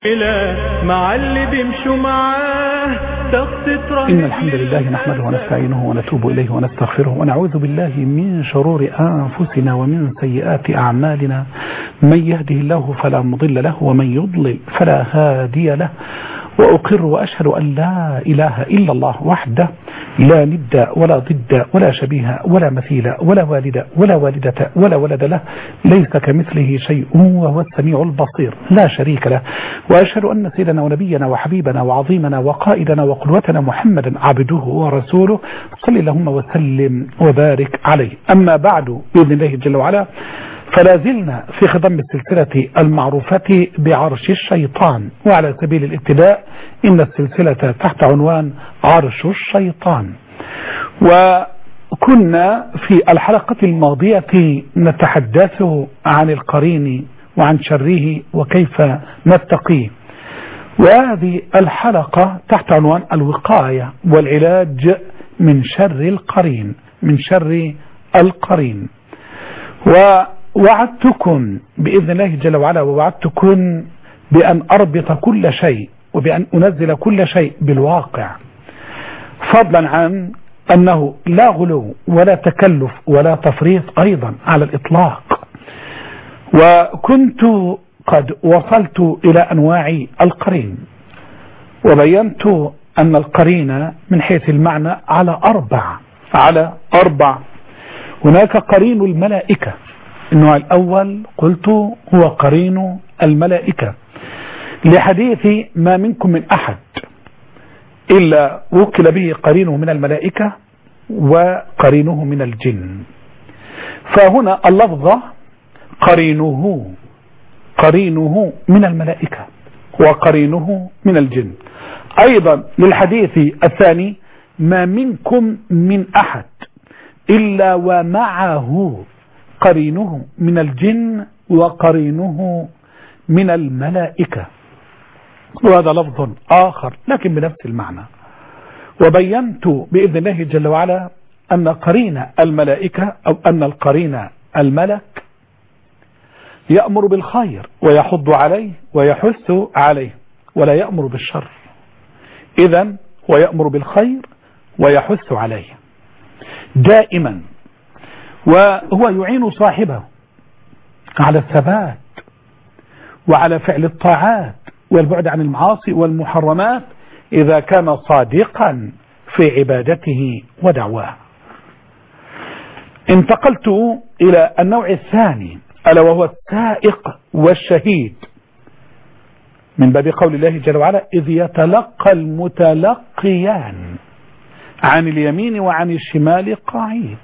مع اللي بيمشوا معاه تخطط إن الحمد لله نحمده ونستعينه ونتوب إليه ونستغفره ونعوذ بالله من شرور أنفسنا ومن سيئات أعمالنا من يهده الله فلا مضل له ومن يضلل فلا هادي له وأقر وأشهد أن لا إله إلا الله وحده لا ند ولا ضد ولا شبيه ولا مثيل ولا والد ولا والدة ولا ولد له ليس كمثله شيء وهو السميع البصير لا شريك له وأشهد أن سيدنا ونبينا وحبيبنا وعظيمنا وقائدنا وقدوتنا محمدا عبده ورسوله صلى اللهم وسلم وبارك عليه أما بعد بإذن الله جل وعلا فلا زلنا في خضم السلسلة المعروفة بعرش الشيطان وعلى سبيل الابتداء إن السلسلة تحت عنوان عرش الشيطان وكنا في الحلقة الماضية نتحدث عن القرين وعن شره وكيف نتقيه وهذه الحلقة تحت عنوان الوقاية والعلاج من شر القرين من شر القرين ووعدتكم بإذن الله جل وعلا ووعدتكم بأن أربط كل شيء وبأن أنزل كل شيء بالواقع فضلا عن أنه لا غلو ولا تكلف ولا تفريط أيضا على الإطلاق وكنت قد وصلت إلى أنواع القرين وبينت أن القرين من حيث المعنى على أربع على أربع هناك قرين الملائكة النوع الأول قلت هو قرين الملائكة لحديث ما منكم من أحد إلا وكل به قرينه من الملائكة وقرينه من الجن فهنا اللفظة قرينه قرينه من الملائكة وقرينه من الجن أيضا للحديث الثاني ما منكم من أحد إلا ومعه قرينه من الجن وقرينه من الملائكة وهذا لفظ آخر لكن بنفس المعنى وبينت بإذن الله جل وعلا أن قرين الملائكة أو أن القرين الملك يأمر بالخير ويحض عليه ويحث عليه ولا يأمر بالشر إذا هو يأمر بالخير ويحث عليه دائما وهو يعين صاحبه على الثبات وعلى فعل الطاعات والبعد عن المعاصي والمحرمات إذا كان صادقا في عبادته ودعواه انتقلت إلى النوع الثاني ألا وهو السائق والشهيد من باب قول الله جل وعلا إذ يتلقى المتلقيان عن اليمين وعن الشمال قعيد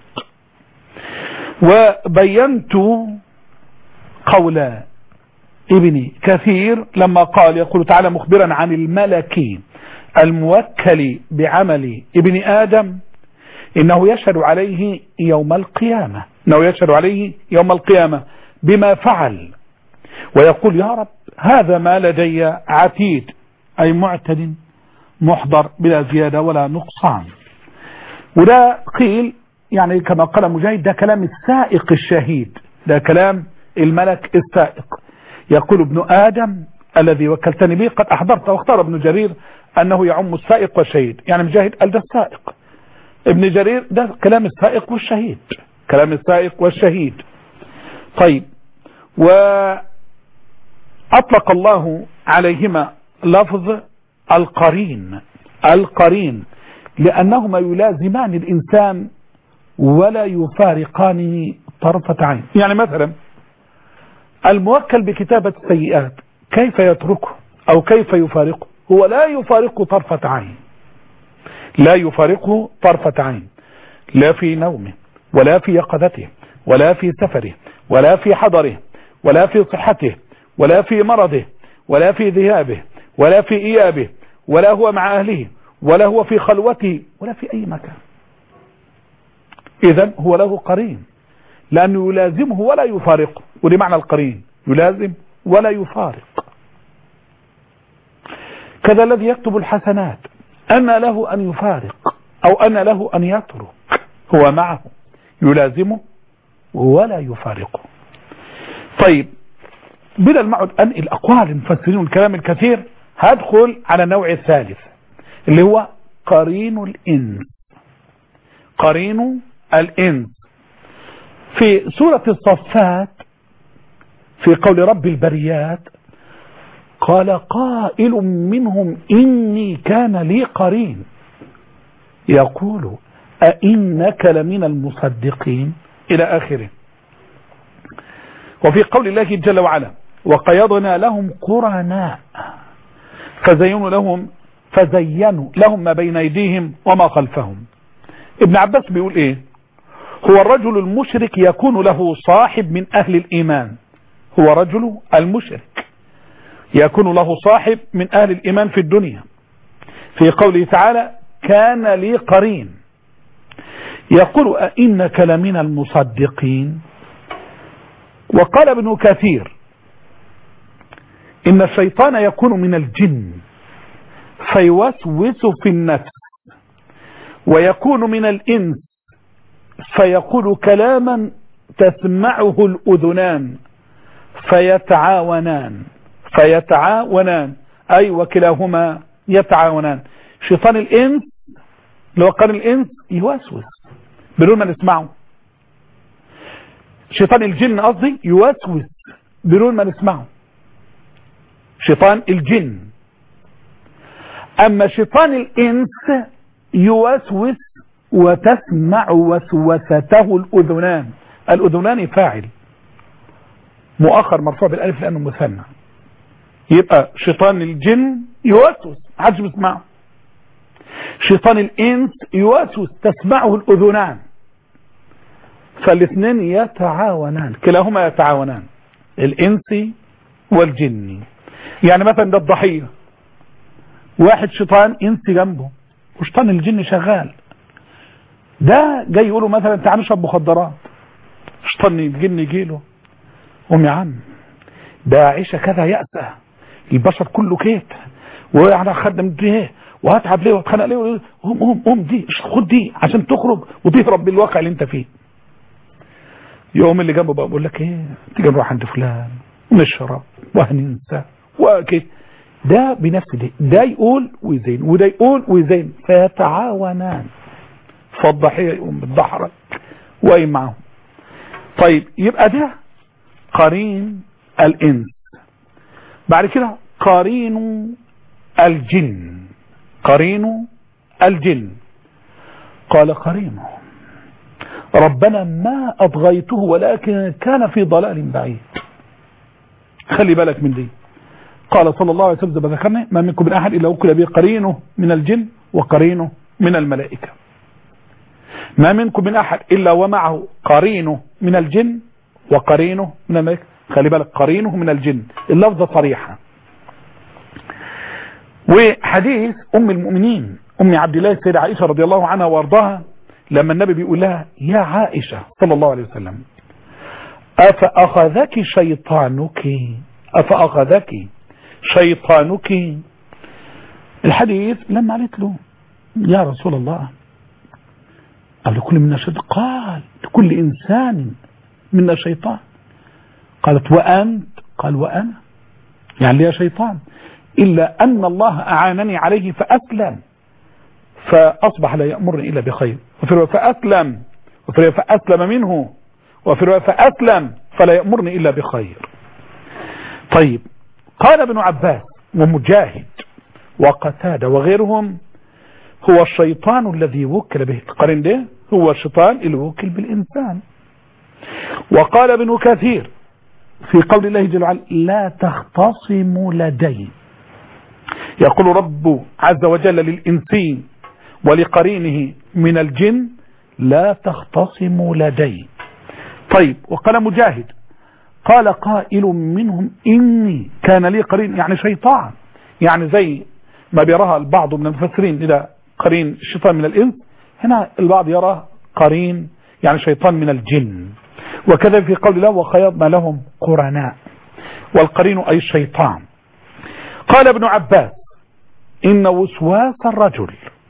وبينت قول ابن كثير لما قال يقول تعالى مخبرا عن الملك الموكل بعمل ابن آدم إنه يشهد عليه يوم القيامة إنه يشهد عليه يوم القيامة بما فعل ويقول يا رب هذا ما لدي عتيد أي معتد محضر بلا زيادة ولا نقصان وده قيل يعني كما قال مجاهد ده كلام السائق الشهيد ده كلام الملك السائق يقول ابن آدم الذي وكلتني به قد أحضرت واختار ابن جرير أنه يعم السائق والشهيد يعني مجاهد قال ده السائق ابن جرير ده كلام السائق والشهيد كلام السائق والشهيد طيب وأطلق الله عليهما لفظ القرين القرين لأنهما يلازمان الإنسان ولا يفارقانه طرفة عين يعني مثلا الموكل بكتابة السيئات كيف يتركه أو كيف يفارقه هو لا يفارقه طرفة عين لا يفارقه طرفة عين لا في نومه ولا في يقظته ولا في سفره ولا في حضره ولا في صحته ولا في مرضه ولا في ذهابه ولا في إيابه ولا هو مع أهله ولا هو في خلوته ولا في أي مكان إذا هو له قرين لأنه يلازمه ولا يفارقه ودي معنى القرين يلازم ولا يفارق كذا الذي يكتب الحسنات أن له أن يفارق أو أن له أن يترك هو معه يلازمه ولا يفارقه طيب بدل ما اقعد انقل اقوال المفسرين والكلام الكثير هدخل على النوع الثالث اللي هو قرين الانس قرين الانس في سورة الصفات في قول رب البريات قال قائل منهم إني كان لي قرين يقول أئنك لمن المصدقين إلى آخره وفي قول الله جل وعلا وقيضنا لهم قرناء فزينوا لهم فزينوا لهم ما بين أيديهم وما خلفهم ابن عباس بيقول إيه هو الرجل المشرك يكون له صاحب من أهل الإيمان هو رجل المشرك يكون له صاحب من أهل الإيمان في الدنيا في قوله تعالى كان لي قرين يقول أئنك لمن المصدقين وقال ابن كثير إن الشيطان يكون من الجن فيوسوس في النفس ويكون من الإنس فيقول كلاما تسمعه الأذنان فيتعاونان فيتعاونان أي وكلاهما يتعاونان شيطان الإنس اللي هو قرن الإنس يوسوس بدون ما نسمعه شيطان الجن قصدي يوسوس بدون ما نسمعه شيطان الجن أما شيطان الإنس يوسوس وتسمع وسوسته الأذنان الأذنان فاعل مؤخر مرفوع بالألف لأنه مثنى يبقى شيطان الجن يوسوس محدش بيسمعه شيطان الإنس يوسوس تسمعه الأذنان فالاثنين يتعاونان كلاهما يتعاونان الإنس والجن يعني مثلا ده الضحية واحد شيطان إنس جنبه وشيطان الجن شغال ده جاي يقولوا مثلا تعال نشرب مخدرات شيطان الجن يجي له قوم يا عم ده عيشة كذا يأسى البشر كله كيت وانا خدم دي ايه وهتعب ليه واتخانق ليه قوم قوم قوم دي خد دي عشان تخرج وتهرب بالواقع اللي انت فيه يوم اللي جنبه بقى بقول لك ايه تيجي نروح عند فلان ونشرب وهننسى وكده ده بنفس ده ده يقول ويزين وده يقول ويزين فيتعاونان فالضحية يقوم بالضحرة وقايم معاهم طيب يبقى ده قرين الإنس بعد كده قرين الجن قرين الجن قال قرينه ربنا ما أطغيته ولكن كان في ضلال بعيد خلي بالك من دي قال صلى الله عليه وسلم زي ما ذكرنا ما منكم من أحد إلا وكل به قرينه من الجن وقرينه من الملائكة ما منكم من أحد إلا ومعه قرينه من الجن وقرينه من الملائكة خلي بالك قرينه من الجن اللفظة صريحة وحديث أم المؤمنين أم عبد الله السيدة عائشة رضي الله عنها وارضاها لما النبي بيقول لها يا عائشة صلى الله عليه وسلم أفأخذك شيطانك أفأخذك شيطانك الحديث لما قالت له يا رسول الله قال لكل منا شيطان قال لكل إنسان منا شيطان قالت وأنت قال وأنا يعني لي شيطان إلا أن الله أعانني عليه فأسلم فأصبح لا يأمرني إلا بخير وفي رواية فأسلم وفي رواية فأسلم منه وفي رواية فأسلم فلا يأمرني إلا بخير طيب قال ابن عباس ومجاهد وقتادة وغيرهم هو الشيطان الذي وكل به القرن ده هو الشيطان اللي وكل بالإنسان وقال ابن كثير في قول الله جل وعلا لا تختصموا لدي يقول رب عز وجل للإنسين ولقرينه من الجن لا تختصموا لدي طيب وقال مجاهد قال قائل منهم إني كان لي قرين يعني شيطان يعني زي ما بيراها البعض من المفسرين إلى قرين الشيطان من الإنس هنا البعض يرى قرين يعني شيطان من الجن وكذا في قول الله وخيضنا لهم قرناء والقرين أي الشيطان قال ابن عباس إن وسواس الرجل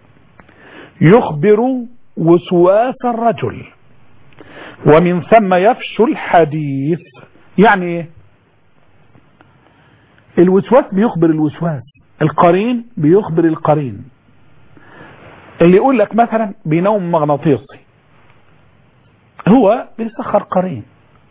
يخبر وسواس الرجل ومن ثم يفشو الحديث يعني ايه الوسواس بيخبر الوسواس القرين بيخبر القرين اللي يقول لك مثلا بينوم مغناطيسي هو بيسخر قرين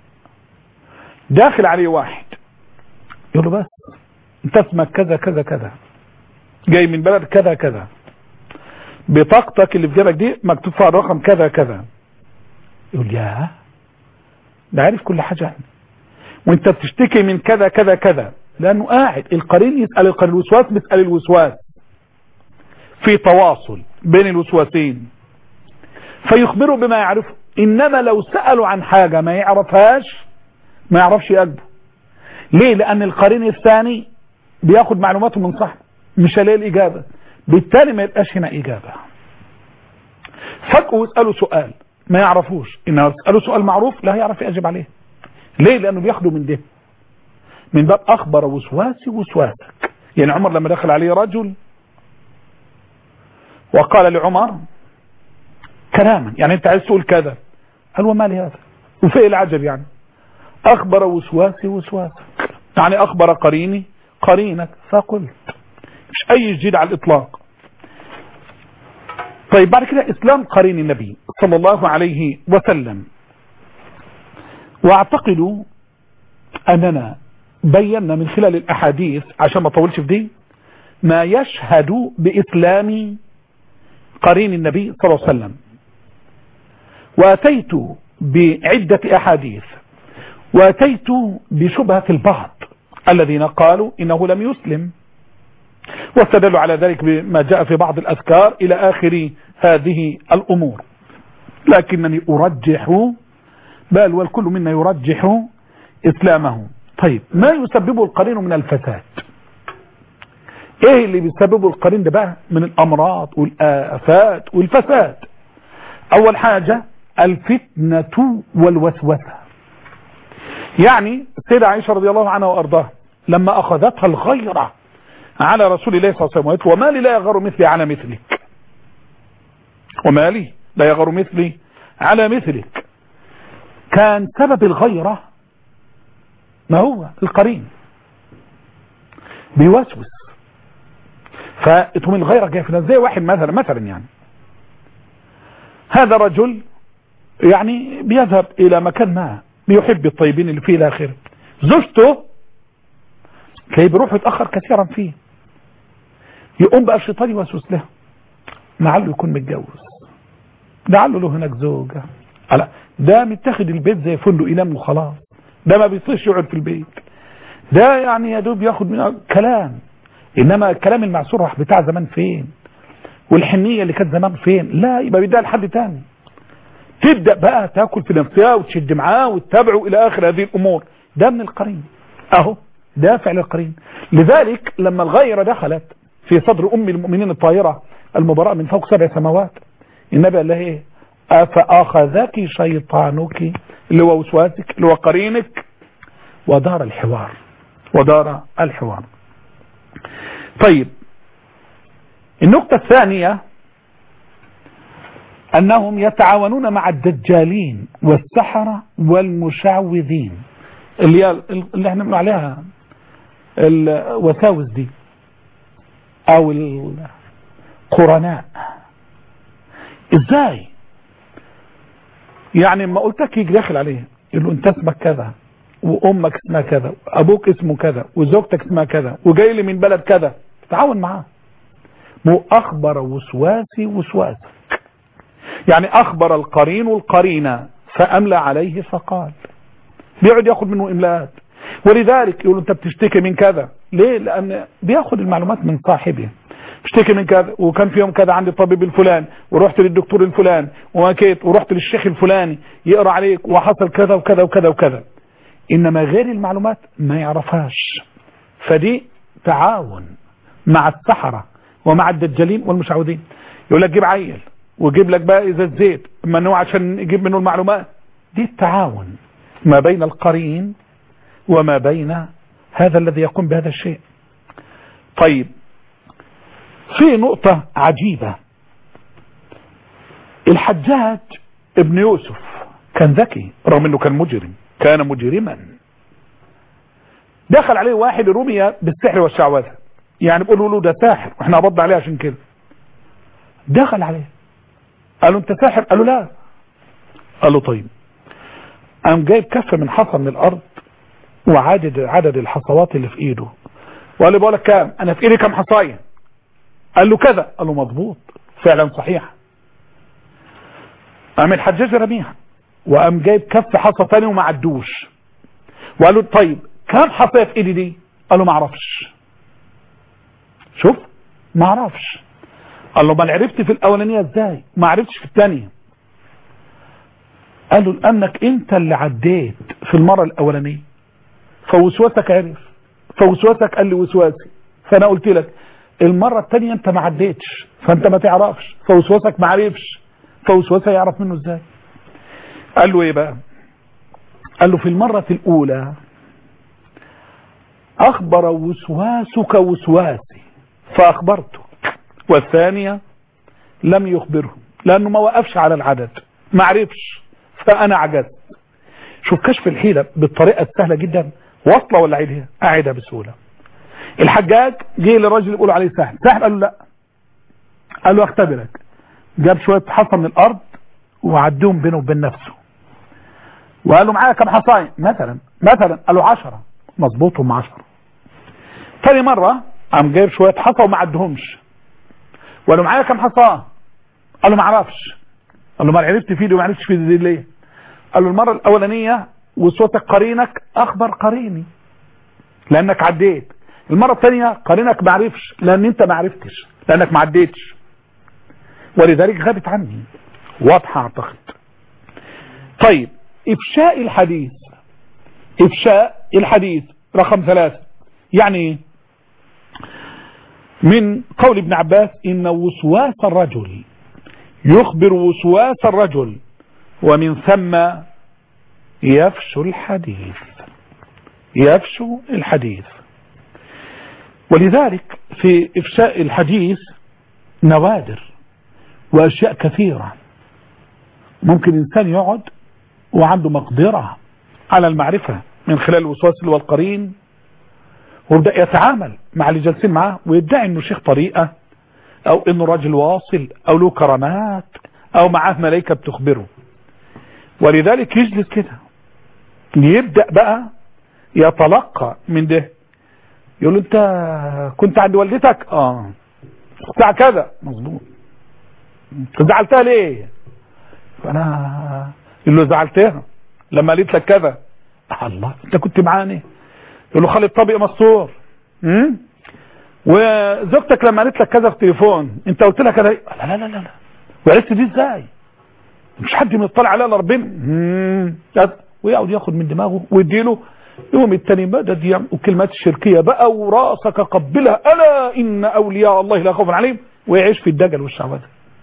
داخل عليه واحد يقول له بس انت اسمك كذا كذا كذا جاي من بلد كذا كذا بطاقتك اللي في جيبك دي مكتوب فيها الرقم كذا كذا يقول يا ده عارف كل حاجة عني وانت بتشتكي من كذا كذا كذا لانه قاعد القرين يسأل القرين الوسواس بيسأل الوسواس في تواصل بين الوسواسين فيخبره بما يعرفه انما لو سألوا عن حاجة ما يعرفهاش ما يعرفش يجبه ليه لان القرين الثاني بياخد معلوماته من صاحبه مش هلاقي الاجابة بالتالي ما يبقاش هنا اجابة فجأة يسألوا سؤال ما يعرفوش انه يسألوا سؤال معروف لا يعرف يجب عليه ليه لانه بياخده من ده من باب اخبر وسواسي وسواسك يعني عمر لما دخل عليه رجل وقال لعمر كلاما يعني انت عايز تقول كذا قال وما لي هذا وفي العجب يعني اخبر وسواسي وسواسك يعني اخبر قريني قرينك فقلت مش اي جديد على الاطلاق طيب بعد كده اسلام قرين النبي صلى الله عليه وسلم واعتقد اننا بينا من خلال الاحاديث عشان ما اطولش في دي ما يشهد باسلام قرين النبي صلى الله عليه وسلم واتيت بعدة احاديث واتيت بشبهة البعض الذين قالوا انه لم يسلم واستدلوا على ذلك بما جاء في بعض الاذكار الى اخر هذه الامور لكنني ارجح بل والكل منا يرجح اسلامه طيب ما يسببه القرين من الفساد ايه اللي بيسببه القرين ده بقى من الامراض والافات والفساد اول حاجة الفتنة والوسوسة يعني السيدة عائشة رضي الله عنها وارضاها لما اخذتها الغيرة على رسول الله صلى الله عليه وسلم وما لي لا يغر مثلي على مثلك وما لي لا يغر مثلي على مثلك كان سبب الغيرة ما هو القرين بيوسوس فتقوم الغيرة جايه في ناس زي واحد مثلا مثلا يعني هذا رجل يعني بيذهب الى مكان ما بيحب الطيبين اللي فيه الى اخره زوجته تلاقيه بيروح يتاخر كثيرا فيه يقوم بقى الشيطان يوسوس له لعله يكون متجوز لعله له هناك زوجه لا ده متاخد البيت زي فندق ينام وخلاص ده ما بيصيرش يقعد في البيت ده يعني يا دوب ياخد من كلام انما الكلام المعسور راح بتاع زمان فين والحنيه اللي كانت زمان فين لا يبقى بيديها لحد تاني تبدا بقى تاكل في نفسها وتشد معاه وتتابعه الى اخر هذه الامور ده من القرين اهو ده فعل القرين لذلك لما الغيره دخلت في صدر ام المؤمنين الطاهره المبرأة من فوق سبع سماوات النبي قال لها ايه افاخذك شيطانك اللي هو وسواسك اللي هو قرينك ودار الحوار ودار الحوار طيب النقطة الثانية أنهم يتعاونون مع الدجالين والسحرة والمشعوذين اللي هي اللي احنا بنقول عليها الوساوس دي أو القرناء ازاي يعني ما قلتك يجي داخل عليه يقول له انت اسمك كذا وامك اسمها كذا وابوك اسمه كذا وزوجتك اسمها كذا وجاي لي من بلد كذا تعاون معاه مو اخبر وسواسي وسواسك يعني اخبر القرين القرينة فاملى عليه فقال بيقعد ياخد منه املاءات ولذلك يقول انت بتشتكي من كذا ليه لان بياخد المعلومات من صاحبه اشتكي من كذا وكان في يوم كذا عند الطبيب الفلان ورحت للدكتور الفلان ومكيت ورحت للشيخ الفلاني يقرا عليك وحصل كذا وكذا وكذا وكذا انما غير المعلومات ما يعرفهاش فدي تعاون مع السحرة ومع الدجالين والمشعوذين يقول لك جيب عيل وجيب لك بقى ازاز زيت منه عشان يجيب منه المعلومات دي التعاون ما بين القرين وما بين هذا الذي يقوم بهذا الشيء طيب في نقطة عجيبة الحجاج ابن يوسف كان ذكي رغم انه كان مجرم كان مجرما دخل عليه واحد رمي بالسحر والشعوذة يعني بيقولوا له ده ساحر واحنا قبضنا عليه عشان كده دخل عليه قال له انت ساحر قال له لا قال له طيب قام جايب كف من حصى من الارض وعدد عدد الحصوات اللي في ايده وقال له بقول لك كام انا في ايدي كام حصايه قال له كذا قال له مظبوط فعلا صحيح قام الحجاج رميها وقام جايب كف حصى تاني وما عدوش وقال له طيب كام حصايه في ايدي دي قال له ما اعرفش شوف ما اعرفش قال له ما عرفت في الاولانيه ازاي ما عرفتش في الثانيه قال له لانك انت اللي عديت في المره الاولانيه فوسوسك عرف فوسوسك قال لي وسواسي فانا قلت لك المره الثانيه انت ما عديتش فانت ما تعرفش فوسوسك ما عرفش فوسوسه يعرف منه ازاي قال له ايه بقى قال له في المره الاولى اخبر وسواسك وسواسي فاخبرته والثانيه لم يخبره لانه ما وقفش على العدد ما عرفش فانا عجزت شوف كشف الحيلة بالطريقة السهلة جدا واصلة ولا عيدها اعيدها بسهولة الحجاج جه للراجل يقول عليه سهل سهل قال له لا قال له اختبرك جاب شوية حصى من الارض وعدهم بينه وبين نفسه وقال له معايا كم حصاية مثلا مثلا قال له عشرة مظبوط هم عشرة تاني مرة قام جايب شوية حصى وما عدهمش وقال له معايا كم حصاه قال له ما اعرفش قال له ما عرفت في دي وما عرفتش في دي ليه قال له المرة الأولانية وصوتك قرينك أخبر قريني لأنك عديت المرة الثانية قرينك ما عرفش لأن أنت ما عرفتش لأنك ما عديتش ولذلك غابت عني واضحة أعتقد طيب إفشاء الحديث إفشاء الحديث رقم ثلاثة يعني من قول ابن عباس إن وسواس الرجل يخبر وسواس الرجل ومن ثم يفشو الحديث يفشو الحديث ولذلك في إفشاء الحديث نوادر وأشياء كثيرة ممكن إنسان يقعد وعنده مقدرة على المعرفة من خلال الوسواس والقرين ويبدأ يتعامل مع اللي جالسين معاه ويدعي انه شيخ طريقة او انه راجل واصل او له كرامات او معاه ملائكة بتخبره ولذلك يجلس كده يبدأ بقى يتلقى من ده يقول له انت كنت عند والدتك اه الساعة كذا مظبوط زعلتها ليه فانا يقول له زعلتها لما قالت لك كذا الله انت كنت معاني يقول له خالد طبق مستور امم وزوجتك لما قالت لك كذا في التليفون انت قلت لها كذا لا لا لا لا وعرفت دي ازاي مش حد مطلع عليها الا ربنا امم ويقعد ياخد من دماغه ويديله يوم التاني مدد يعمل وكلمات الشركية بقى وراسك قبلها ألا إن أولياء الله لا خوف عليهم ويعيش في الدجل والشعوذة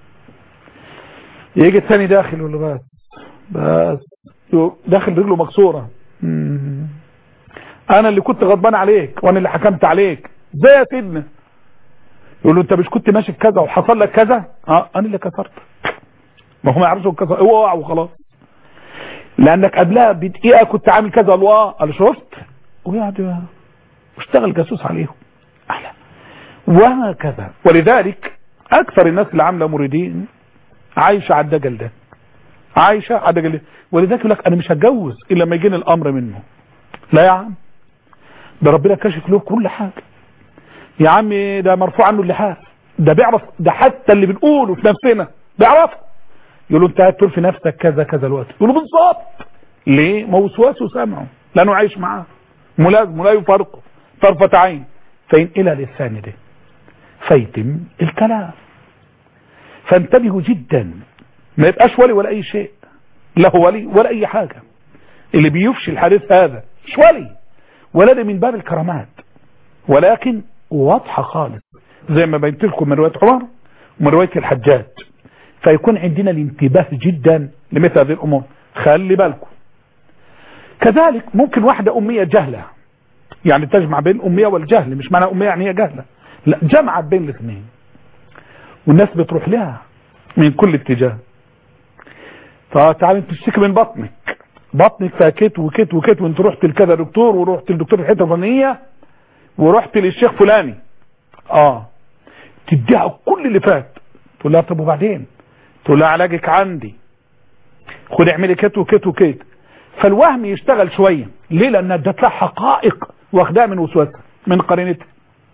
يجي التاني داخل يقول له بس بس داخل رجله مكسورة مم. أنا اللي كنت غضبان عليك وأنا اللي حكمت عليك زي يا سيدنا يقول له أنت مش كنت ماشي كذا وحصل لك كذا اه أنا اللي كسرت ما هو ما يعرفش كذا اوعى وخلاص لانك قبلها بدقيقه كنت عامل كذا الله قال شفت ويقعد واشتغل جاسوس عليهم احلى وهكذا ولذلك اكثر الناس اللي عامله مريدين عايشه على الدجل ده عايشه على الدجل ده ولذلك يقول لك انا مش هتجوز الا لما يجيني الامر منه لا يا عم ده ربنا كشف له كل حاجه يا عم ده مرفوع عنه اللحاف ده بيعرف ده حتى اللي بنقوله في نفسنا بيعرفه يقول له انت قاعد تقول في نفسك كذا كذا الوقت يقول له بالظبط ليه ما وسواسه سامعه لانه عايش معاه ملازم لا يفارقه طرفة عين فينقلها للثاني ده فيتم الكلام فانتبهوا جدا ما يبقاش ولي ولا اي شيء لا هو ولي ولا اي حاجة اللي بيفشي الحديث هذا مش ولي ولا ده من باب الكرامات ولكن واضحة خالص زي ما بينت لكم من رواية عمر ومن رواية الحجاج فيكون عندنا الانتباه جدا لمثل هذه الامور خلي بالكم كذلك ممكن واحدة امية جهلة يعني تجمع بين الامية والجهل مش معنى امية يعني هي جهلة لا جمعت بين الاثنين والناس بتروح لها من كل اتجاه فتعالي تشتكي من بطنك بطنك فيها كت وكت وكت وانت رحت لكذا دكتور ورحت للدكتور في الحته الفلانيه ورحت للشيخ فلاني اه تديها كل اللي فات تقول لها طب وبعدين تقول لها علاجك عندي خد اعملي كت وكت وكت فالوهم يشتغل شويه ليه لان ادت لها حقائق واخدها من وسوسها من قرينتها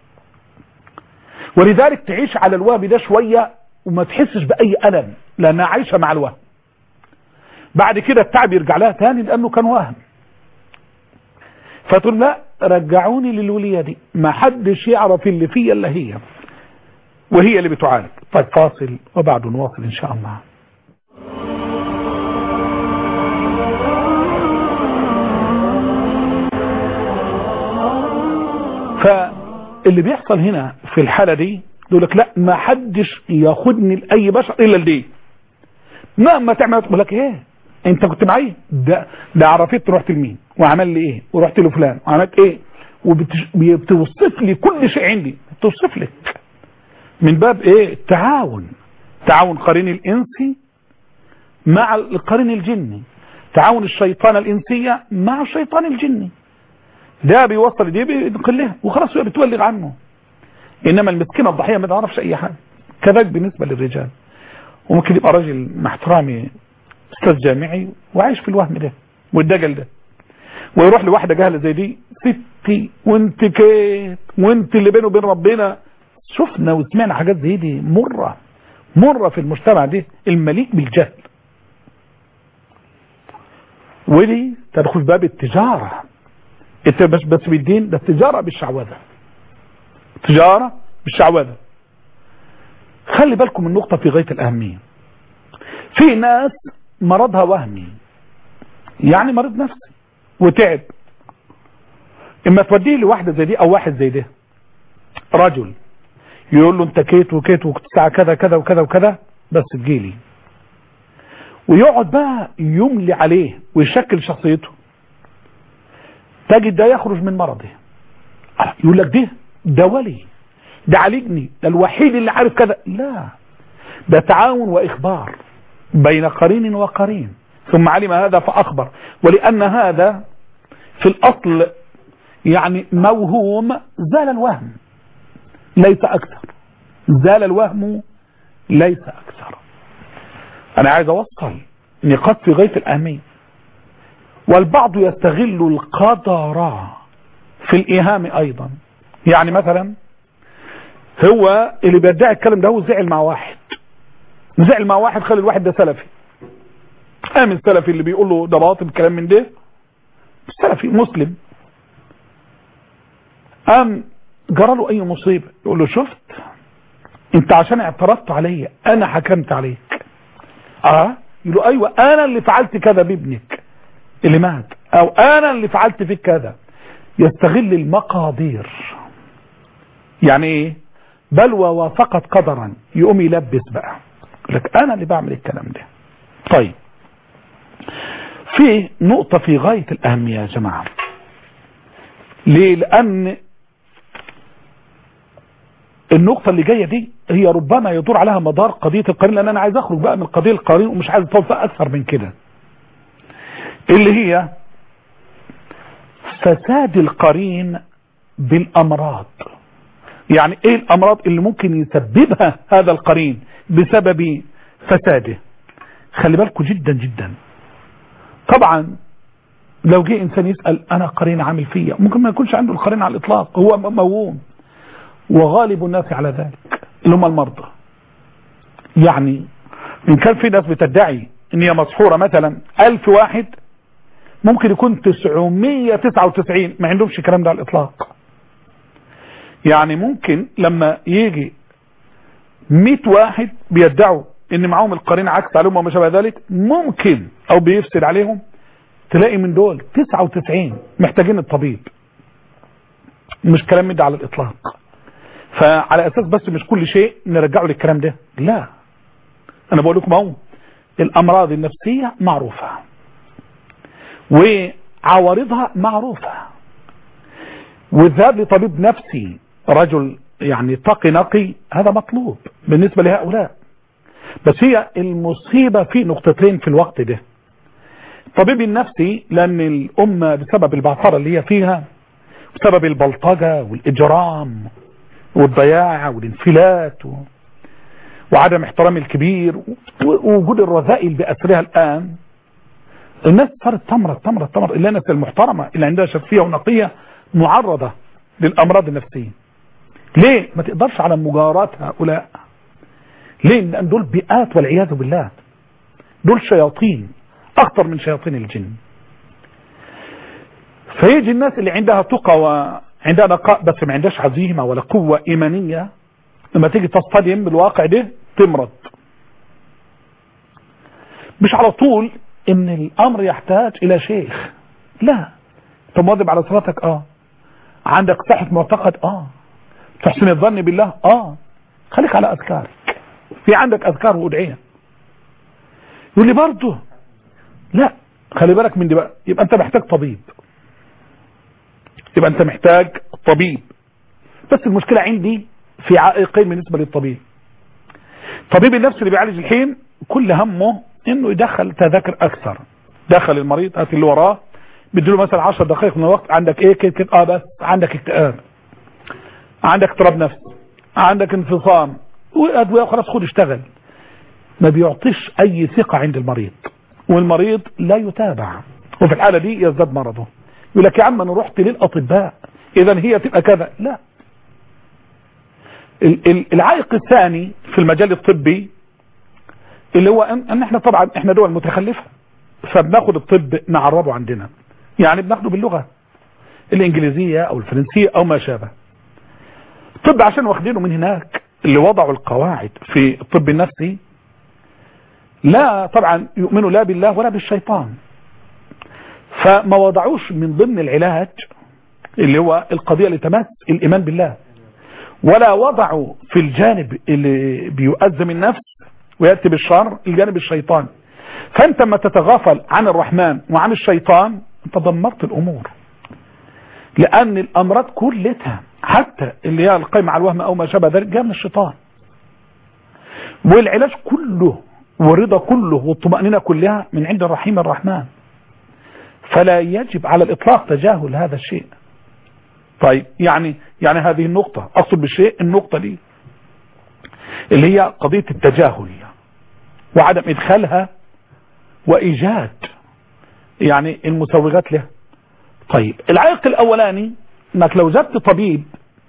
ولذلك تعيش على الوهم ده شويه وما تحسش باي الم لانها عايشه مع الوهم بعد كده التعب يرجع لها تاني لانه كان وهم فتقول لا رجعوني للولية دي ما حدش يعرف اللي فيا الا هي وهي اللي بتعالج طيب فاصل وبعد نواصل ان شاء الله فاللي بيحصل هنا في الحالة دي يقول لك لا ما حدش ياخدني لاي بشر الا لدي مهما تعمل تقول لك ايه انت كنت معايا ده ده عرفت رحت لمين وعمل لي ايه ورحت لفلان وعملت ايه وبتوصف لي كل شيء عندي بتوصف لك من باب ايه التعاون تعاون قرين الانسي مع القرين الجني تعاون الشيطان الانسية مع الشيطان الجني ده بيوصل دي بينقلها وخلاص هي بتولغ عنه انما المسكينة الضحية ما تعرفش اي حاجة كذلك بالنسبة للرجال وممكن يبقى راجل مع احترامي استاذ جامعي وعايش في الوهم ده والدجل ده ويروح لواحدة جهلة زي دي ستي وانت كيت وانت اللي بينه وبين ربنا شفنا وسمعنا حاجات زي دي مرة مرة في المجتمع ده المليء بالجهل ودي تدخل باب التجارة انت مش بس بالدين ده التجارة بالشعوذة تجارة بالشعوذة خلي بالكم من نقطة في غاية الأهمية في ناس مرضها وهمي يعني مريض نفسي وتعب اما توديه لواحدة زي دي او واحد زي ده رجل يقول له انت كيت وكيت وكنت الساعة كذا كذا وكذا وكذا بس تجيلي ويقعد بقى يملي عليه ويشكل شخصيته تجد ده يخرج من مرضه يقول لك ده ده ولي ده عالجني ده الوحيد اللي عارف كذا لا ده تعاون واخبار بين قرين وقرين ثم علم هذا فاخبر ولان هذا في الاصل يعني موهوم زال الوهم ليس اكثر زال الوهم ليس اكثر انا عايز اوصل نقاط في غايه الاهميه والبعض يستغل القدر في الايهام ايضا يعني مثلا هو اللي بيدعي الكلام ده هو زعل مع واحد زعل مع واحد خلي الواحد ده سلفي قام السلفي اللي بيقول له ده باطل الكلام من ده سلفي مسلم قام جرى له اي مصيبه يقول له شفت انت عشان اعترضت عليا انا حكمت عليك اه يقول له ايوه انا اللي فعلت كذا بابنك اللي مات او انا اللي فعلت فيك كذا يستغل المقادير يعني ايه بلوى وافقت قدرا يقوم يلبس بقى يقول لك انا اللي بعمل الكلام ده طيب في نقطة في غاية الأهمية يا جماعة ليه لأن النقطة اللي جاية دي هي ربما يدور عليها مدار قضية القرين لأن أنا عايز أخرج بقى من قضية القرين ومش عايز أطول فيها أكثر من كده اللي هي فساد القرين بالأمراض يعني ايه الامراض اللي ممكن يسببها هذا القرين بسبب فساده خلي بالكم جدا جدا طبعا لو جه انسان يسأل انا قرين عامل فيا ممكن ما يكونش عنده القرين على الاطلاق هو موهوم وغالب الناس على ذلك اللي هم المرضى يعني ان كان في ناس بتدعي ان هي مسحورة مثلا الف واحد ممكن يكون 999 ما عندهمش الكلام ده على الاطلاق يعني ممكن لما يجي 100 واحد بيدعوا ان معاهم القرين عكس عليهم وما شابه ذلك ممكن او بيفسد عليهم تلاقي من دول 99 محتاجين الطبيب مش كلام من ده على الاطلاق فعلى اساس بس مش كل شيء نرجعه للكلام ده لا انا بقول لكم اهو الامراض النفسية معروفة وعوارضها معروفة والذهاب لطبيب نفسي رجل يعني تقي نقي هذا مطلوب بالنسبة لهؤلاء بس هي المصيبة في نقطتين في الوقت ده الطبيب النفسي لأن الأمة بسبب البعثرة اللي هي فيها بسبب البلطجة والإجرام والضياع والانفلات و... وعدم احترام الكبير ووجود الرذائل بأسرها الآن الناس صارت تمرض تمرض تمرض إلا الناس المحترمة اللي عندها شفية ونقية معرضة للأمراض النفسية ليه ما تقدرش على مجاراة هؤلاء ليه لأن دول بيئات والعياذ بالله دول شياطين أخطر من شياطين الجن فيجي الناس اللي عندها تقى وعندها نقاء بس ما عندهاش عزيمة ولا قوة إيمانية لما تيجي تصطدم بالواقع ده تمرض مش على طول ان الامر يحتاج الى شيخ لا انت مواظب على صلاتك اه عندك صحة معتقد اه تحسن الظن بالله اه خليك على اذكارك في عندك اذكار وادعيه يقول لي برضه لا خلي بالك من دي بقى يبقى انت محتاج طبيب يبقى انت محتاج طبيب بس المشكلة عندي في عائقين بالنسبة للطبيب طبيب النفس اللي بيعالج الحين كل همه انه يدخل تذاكر اكثر دخل المريض هات اللي وراه بيديله مثلا 10 دقائق من الوقت عندك ايه كده كده اه بس عندك اكتئاب عندك اضطراب نفس عندك انفصام وادويه وخلاص خد اشتغل ما بيعطيش اي ثقة عند المريض والمريض لا يتابع وفي الحالة دي يزداد مرضه يقول لك يا عم انا رحت للاطباء اذا هي تبقى كذا لا العائق الثاني في المجال الطبي اللي هو ان, أن احنا طبعا احنا دول متخلفة فبناخد الطب نعربه عندنا يعني بناخده باللغة الانجليزية او الفرنسية او ما شابه الطب عشان واخدينه من هناك اللي وضعوا القواعد في الطب النفسي لا طبعا يؤمنوا لا بالله ولا بالشيطان فما وضعوش من ضمن العلاج اللي هو القضية اللي تمس الإيمان بالله ولا وضعوا في الجانب اللي بيؤذم النفس ويأتي بالشر الجانب الشيطان فأنت ما تتغافل عن الرحمن وعن الشيطان أنت دمرت الأمور لأن الأمراض كلها حتى اللي هي القيمة على الوهم أو ما شابه ذلك جاء من الشيطان والعلاج كله والرضا كله والطمأنينة كلها من عند الرحيم الرحمن فلا يجب على الإطلاق تجاهل هذا الشيء طيب يعني يعني هذه النقطة أقصد بالشيء النقطة دي اللي هي قضية التجاهل وعدم إدخالها وإيجاد يعني المسوغات له طيب العائق الأولاني أنك لو جبت طبيب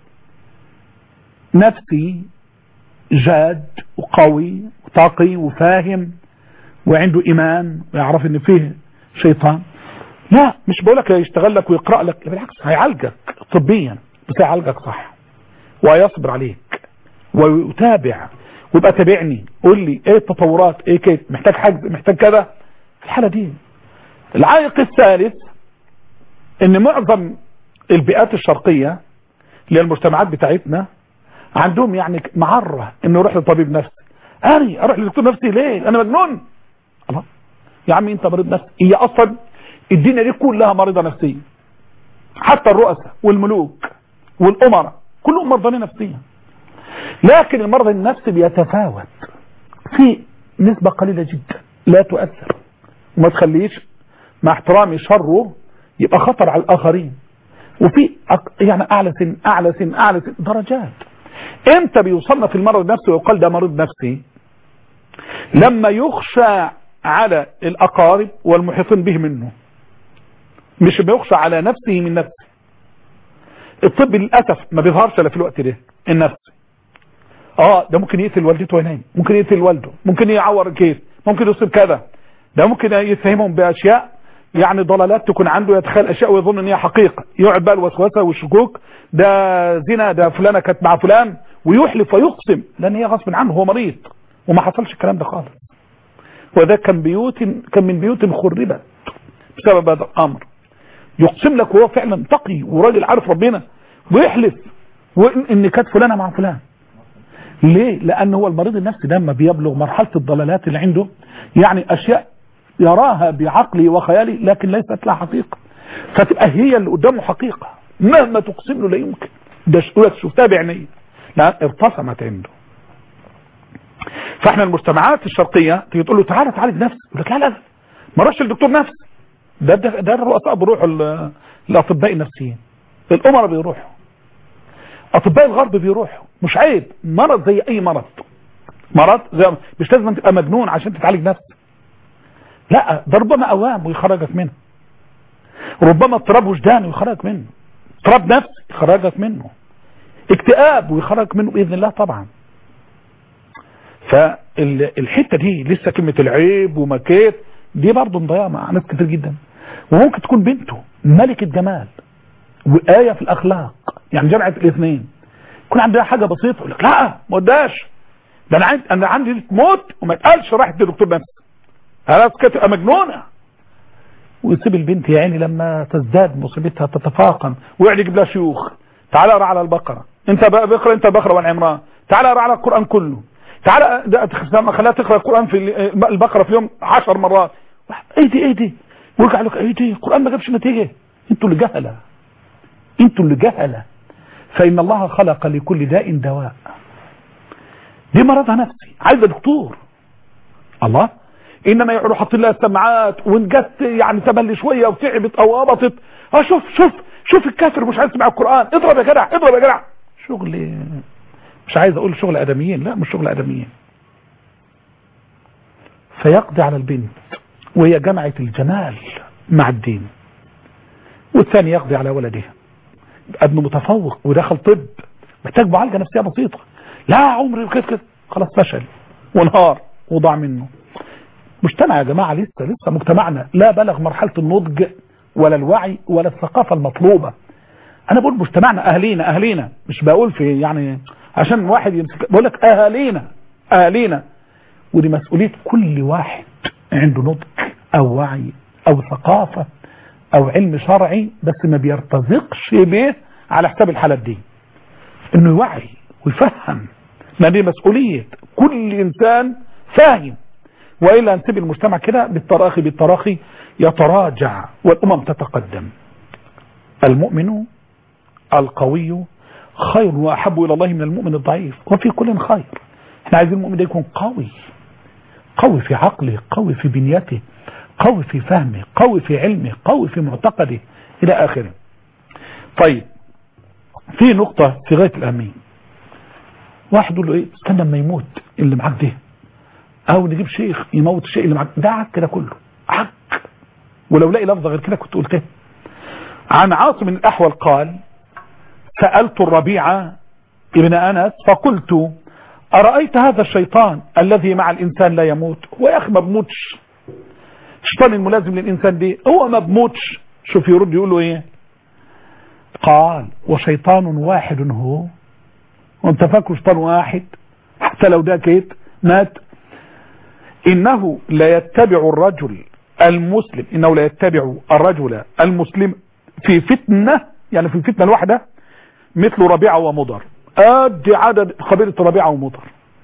نفسي جاد وقوي وطاقي وفاهم وعنده إيمان ويعرف أن فيه شيطان لا مش بقولك يشتغل لك ويقرأ لك بالعكس هيعالجك طبيا بس هيعالجك صح ويصبر عليك ويتابع ويبقى تابعني قول لي ايه التطورات ايه كده محتاج حاجة محتاج كذا في الحالة دي العائق الثالث ان معظم البيئات الشرقية اللي هي المجتمعات بتاعتنا عندهم يعني معرة انه يروح لطبيب نفسي انا اروح لدكتور نفسي ليه انا مجنون الله يا عمي انت مريض نفسي هي اصلا الدنيا دي كلها مريضة نفسية حتى الرؤساء والملوك والأمراء كلهم مرضى نفسيا لكن المرض النفسي بيتفاوت في نسبة قليلة جدا لا تؤثر وما تخليش مع احترامي شره يبقى خطر على الآخرين وفي يعني أعلى سن أعلى سن أعلى سن درجات امتى بيوصلنا في المرض النفسي ويقال ده مريض نفسي لما يخشى على الأقارب والمحيطين به منه مش بيخشى على نفسه من نفسه الطب للأسف ما بيظهرش الا في الوقت ده النفسي اه ده ممكن يقتل والدته وينام ممكن يقتل والده ممكن يعور كيف ممكن يصيب كذا ده ممكن يتهمهم باشياء يعني ضلالات تكون عنده يتخيل اشياء ويظن ان هي حقيقه يقعد بقى الوسوسه والشكوك ده زنا ده فلانه كانت مع فلان ويحلف ويقسم لان هي غصب عنه هو مريض وما حصلش الكلام ده خالص وده كان بيوت كان من بيوت خربت بسبب هذا الامر يقسم لك وهو فعلا تقي وراجل عارف ربنا ويحلف وان كانت فلانه مع فلان ليه لان هو المريض النفسي ده لما بيبلغ مرحله الضلالات اللي عنده يعني اشياء يراها بعقله وخياله لكن ليست لها حقيقه فتبقى هي اللي قدامه حقيقه مهما تقسم له لا يمكن ده شفتها بعينيه لان ارتسمت عنده فاحنا المجتمعات الشرقيه تيجي تقول له تعالى تعالج نفسك يقول لك لا لا ما روحش للدكتور نفسي ده ده, ده الرؤساء بيروحوا ال- الاطباء النفسيين الامراء بيروحوا اطباء الغرب بيروحوا مش عيب مرض زي اي مرض مرض زي مش لازم تبقى مجنون عشان تتعالج نفسك لا ده ربما اوام ويخرجك منه ربما اضطراب وجداني ويخرجك منه اضطراب نفسي يخرجك منه اكتئاب ويخرجك منه باذن الله طبعا فالحته دي لسه كلمه العيب ومكيت دي برضه مضيعه مع ناس كتير جدا وممكن تكون بنته ملكه جمال وآية في الأخلاق يعني جمعت الاثنين يكون عندها حاجة بسيطة يقول لك لا ما وداش ده أنا عندي أنا عندي موت وما يتقالش راحت لدكتور نفسي خلاص كده تبقى مجنونة ويسيب البنت يا عيني لما تزداد مصيبتها تتفاقم ويقعد يجيب لها شيوخ تعالى اقرا على البقرة انت بقى بقرا انت بقرة والعمران تعالى اقرا على القرآن كله تعالى ده تخ- خليها تقرا القرآن في ال- البقرة في اليوم عشر مرات ايه دي ايه دي ويرجع لك ايه دي القرآن ما جابش نتيجة انتوا اللي جهله انتوا اللي جهله فإن الله خلق لكل داء دواء دي مرضها نفسي عايزه دكتور الله انما يقعدوا حاطين لها السماعات وان جت يعني تملي شويه وتعبت او هبطت اه شوف شوف شوف الكافر مش عايز يسمع القران اضرب يا جدع اضرب يا جدع شغل مش عايز اقول شغل ادميين لا مش شغل ادميين فيقضي على البنت وهي جمعت الجمال مع الدين والثاني يقضي على ولدها ابنه متفوق ودخل طب محتاج معالجه نفسيه بسيطه لا عمري كده كده خلاص فشل وانهار وضاع منه مجتمع يا جماعه لسه لسه مجتمعنا لا بلغ مرحله النضج ولا الوعي ولا الثقافه المطلوبه انا بقول مجتمعنا اهالينا اهالينا مش بقول في يعني عشان واحد يمسك بقول لك اهالينا اهالينا ودي مسؤوليه كل واحد عنده نضج او وعي او ثقافه او علم شرعي بس ما بيرتزقش به على حساب الحالات دي انه يوعي ويفهم ما دي مسؤولية كل انسان فاهم وإلا نسيب المجتمع كده بالتراخي بالتراخي يتراجع والأمم تتقدم المؤمن القوي خير وأحب إلى الله من المؤمن الضعيف وفي كل خير احنا عايزين المؤمن ده يكون قوي قوي في عقله قوي في بنيته قوي في فهمه قوي في علمه قوي في معتقده إلى آخره طيب في نقطة في غاية الأهمية واحد يقول له ايه استنى لما يموت اللي معاك ده او نجيب شيخ يموت الشيء اللي معاك ده عك كده كله عك ولو لاقي لفظه غير كده كنت قلتها عن عاصم بن الاحول قال سألت الربيع ابن انس فقلت أرأيت هذا الشيطان الذي مع الإنسان لا يموت هو يا أخي ما بموتش الشيطان الملازم للإنسان دي هو ما بموتش شوف يرد يقول له إيه قال وشيطان واحد هو وانت فاكره شيطان واحد حتى لو ده كيت مات إنه لا يتبع الرجل المسلم إنه لا يتبع الرجل المسلم في فتنة يعني في الفتنة الواحدة مثل ربيعة ومضر أدي عدد قبيلة ربيعة ومضر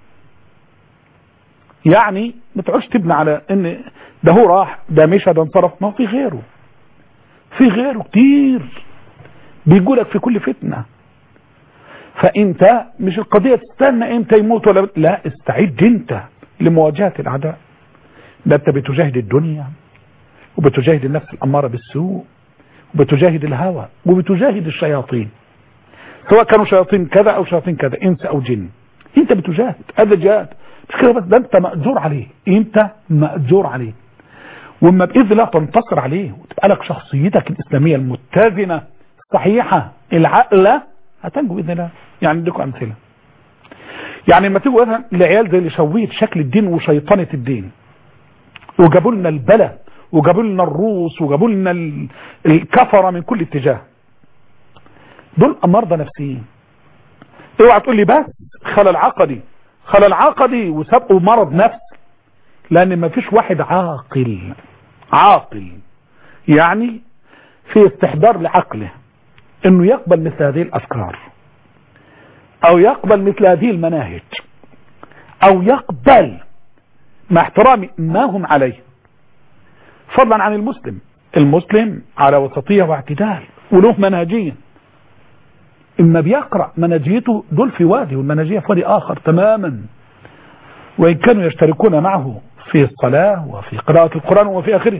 يعني ما تقعدش تبني على ان ده هو راح ده مشى ده انصرف ما هو في غيره في غيره كتير بيقولك في كل فتنة فانت مش القضية تستنى امتى يموت ولا لا استعد انت لمواجهة الاعداء ده انت بتجاهد الدنيا وبتجاهد النفس الامارة بالسوء وبتجاهد الهوى وبتجاهد الشياطين سواء كانوا شياطين كذا او شياطين كذا انس او جن انت بتجاهد هذا جهاد مش كده بس ده انت مأجور عليه انت مأجور عليه واما باذن الله تنتصر عليه وتبقى لك شخصيتك الاسلاميه المتزنه الصحيحه العاقله هتنجو باذن الله يعني اديكم امثله يعني لما تيجوا مثلا العيال زي اللي شويت شكل الدين وشيطنه الدين وجابوا لنا البلا وجابوا لنا الروس وجابوا لنا ال- الكفره من كل اتجاه دول مرضى نفسيين اوعى تقول لي بس خلل عقدي خلل عقدي وسبقه مرض نفسي لان ما فيش واحد عاقل عاقل يعني في استحضار لعقله انه يقبل مثل هذه الافكار او يقبل مثل هذه المناهج او يقبل مع احترام ما هم عليه فضلا عن المسلم المسلم على وسطية واعتدال وله منهجية اما بيقرأ منهجيته دول في وادي والمنهجية في وادي اخر تماما وان كانوا يشتركون معه في الصلاة وفي قراءة القرآن وفي اخره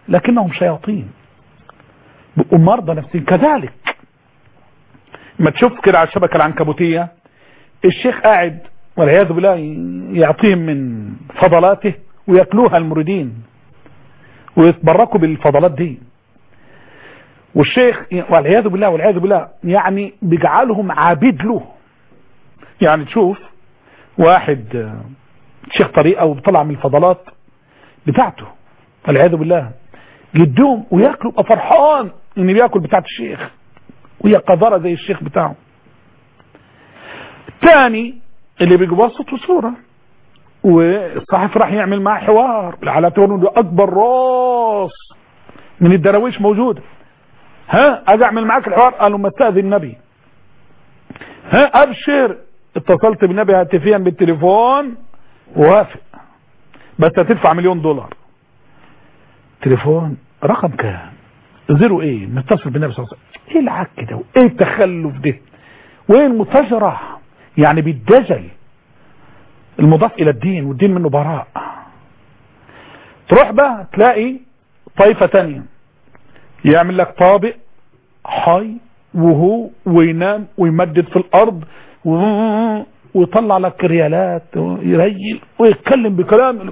لكنهم شياطين بقوا مرضى نفسيين كذلك ما تشوف كده على الشبكة العنكبوتية الشيخ قاعد والعياذ بالله يعطيهم من فضلاته ويأكلوها المريدين ويتبركوا بالفضلات دي والشيخ والعياذ بالله والعياذ بالله يعني بيجعلهم عابد له يعني تشوف واحد شيخ طريقة وبيطلع من الفضلات بتاعته والعياذ بالله يدوم وياكلوا يبقى فرحان ان بياكل بتاعت الشيخ وهي قذرة زي الشيخ بتاعه الثاني اللي بيجيبوها صوت وصورة والصحفي راح يعمل معاه حوار على اعتبار ده اكبر راس من الدراويش موجوده ها اجي اعمل معاك الحوار قالوا ما استاذن النبي ها ابشر اتصلت بالنبي هاتفيا بالتليفون ووافق بس هتدفع مليون دولار تليفون رقم كام زيرو ايه متصل بالنبي صلى الله عليه وسلم ايه العك ده وايه التخلف ده وايه المتجرع يعني بالدجل المضاف الى الدين والدين منه براء تروح بقى تلاقي طائفة تانية يعمل لك طابق حي وهو وينام ويمدد في الارض ويطلع لك ريالات ويريل ويتكلم بكلام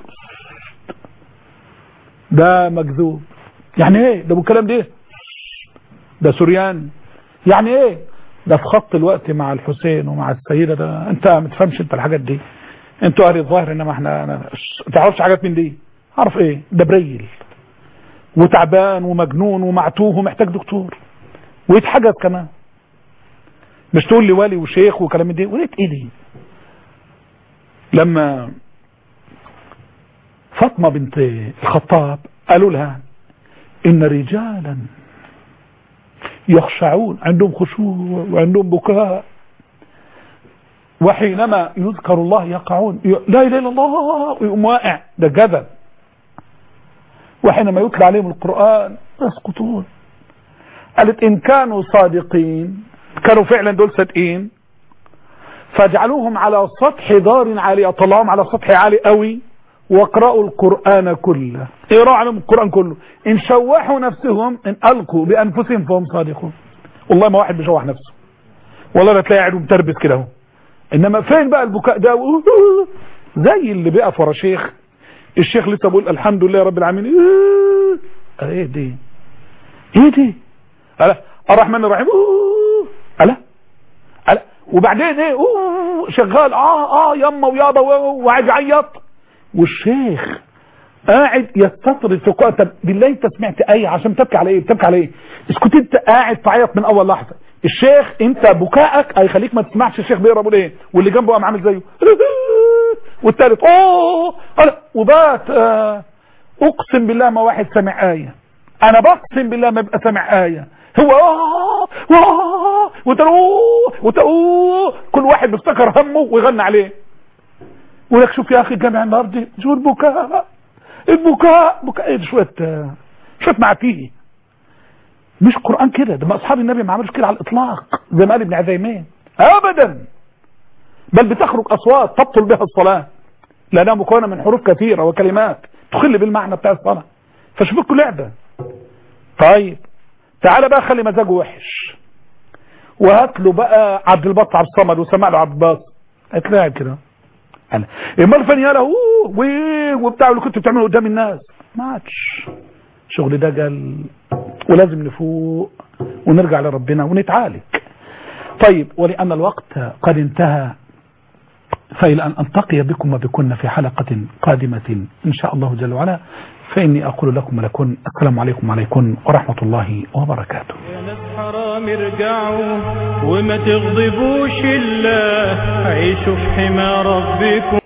ده مكذوب يعني ايه ده بالكلام ده ده سوريان يعني ايه ده في خط الوقت مع الحسين ومع السيدة ده انت ما تفهمش انت الحاجات دي انتوا اهل الظاهر انما احنا انا ما تعرفش حاجات من دي عارف ايه ده بريل وتعبان ومجنون ومعتوه ومحتاج دكتور ويتحجز كمان مش تقول لي والي وشيخ وكلام من دي وليت ايه دي لما فاطمة بنت الخطاب قالوا لها ان رجالا يخشعون عندهم خشوع وعندهم بكاء وحينما يذكر الله يقعون لا اله الا الله ويقوم واقع ده جبل وحينما يتلى عليهم القرآن يسقطون قالت إن كانوا صادقين كانوا فعلا دول صادقين فاجعلوهم على سطح دار عالية طلعهم على سطح عالي قوي واقرأوا القرآن كله اقرأوا عليهم القرآن كله إن شوحوا نفسهم إن ألقوا بأنفسهم فهم صادقون والله ما واحد بيشوح نفسه والله لا تلاقي قاعد متربس كده اهو انما فين بقى البكاء ده زي اللي بيقف ورا شيخ الشيخ لسه بيقول الحمد لله رب العالمين ايه, ايه دي ايه دي ألا الرحمن الرحيم ألا ألا وبعدين ايه أوه شغال اه اه يما ويابا وقاعد يعيط والشيخ قاعد يستطرد في قوة طب بالله انت سمعت ايه عشان تبكي على ايه بتبكي على ايه اسكت انت قاعد تعيط من اول لحظة الشيخ انت بكائك هيخليك ما تسمعش الشيخ بيقرا بيقول ايه واللي جنبه قام عامل زيه والثالث اوه وبات آه اقسم بالله ما واحد سمع ايه انا بقسم بالله ما بقى سمع ايه هو آه آه وتروه وتروه كل واحد بيفتكر همه ويغنى عليه ولك شوف يا اخي الجامع النهارده شو البكاء البكاء بكاء ايه شويه شويه معتيه مش قران كده ده ما اصحاب النبي ما عملوش كده على الاطلاق زي ما قال ابن عزيمين ابدا بل بتخرج اصوات تبطل بها الصلاه لانها مكونه من حروف كثيره وكلمات تخل بالمعنى بتاع الصلاه فشوفكوا لعبه طيب تعالى بقى خلي مزاجه وحش وهات له بقى عبد الباسط عبد الصمد وسمع له عبد الباسط هتلاقي كده انا امال فين يالا وبتاع اللي كنت بتعمله قدام الناس ما عادش الشغل ده قال ولازم نفوق ونرجع لربنا ونتعالج طيب ولأن الوقت قد انتهى فإلى أن ألتقي بكم وبكن في حلقة قادمة إن شاء الله جل وعلا فإني أقول لكم ولكن السلام عليكم وعليكم ورحمة الله وبركاته يا ناس حرام ارجعوا وما تغضبوش الله عيشوا في حمى ربكم